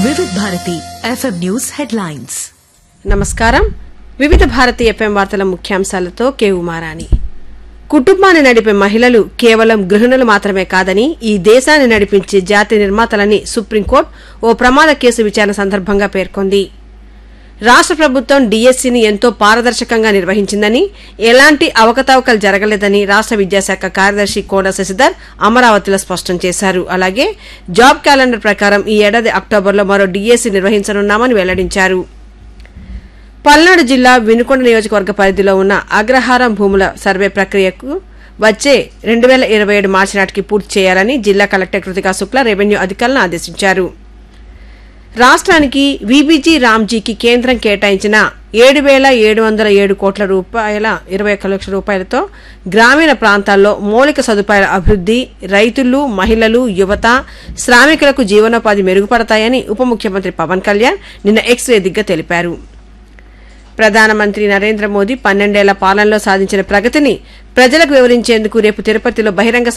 వివిధ Bharati FM news headlines నమస్కారం వివిధ భారతీయ ఎఫ్ఎం వార్తల ముఖ్యాంశాలతో కే ఉమారాణి కుటుంబాన్ని నడిపే మహిళలు కేవలం గృహిణులు మాత్రమే కాదని ఈ దేశాన్ని నడిపించే జాతి నిర్మాతలని సుప్రీంకోర్టు ఓ ప్రమాద కేసు విచారణ సందర్భంగా పేర్కొంది రాష్ట్ర ప్రభుత్వం డీఎస్సీని ఎంతో పారదర్శకంగా నిర్వహించిందని ఎలాంటి అవకతవకలు జరగలేదని రాష్ట్ర విద్యాశాఖ కార్యదర్శి కోన శశిధర్ అమరావతిలో స్పష్టం చేశారు అలాగే జాబ్ క్యాలెండర్ ప్రకారం ఈ ఏడాది అక్టోబర్లో మరో డీఎస్సీ నిర్వహించనున్నామని వెల్లడించారు పల్నాడు జిల్లా వినుకొండ నియోజకవర్గ పరిధిలో ఉన్న అగ్రహారం భూముల సర్వే ప్రక్రియకు వచ్చే రెండు వేల ఇరవై ఏడు మార్చి నాటికి పూర్తి చేయాలని జిల్లా కలెక్టర్ కృతికా శుక్లా రెవెన్యూ అధికారులను ఆదేశించారు రాష్ట్రానికి వీబీజీ రామ్జీకి కేంద్రం కేటాయించిన ఏడు వేల ఏడు వందల ఏడు కోట్ల రూపాయల ఇరవై ఒక్క లక్షల రూపాయలతో గ్రామీణ ప్రాంతాల్లో మౌలిక సదుపాయాల అభివృద్ధి రైతులు మహిళలు యువత శ్రామికులకు జీవనోపాధి మెరుగుపడతాయని ఉప ముఖ్యమంత్రి పవన్ కళ్యాణ్ నిన్న ఎక్స్ వేదికగా తెలిపారు ప్రధానమంత్రి నరేంద్ర మోదీ పన్నెండేళ్ల పాలనలో సాధించిన ప్రగతిని ప్రజలకు వివరించేందుకు రేపు తిరుపతిలో బహిరంగ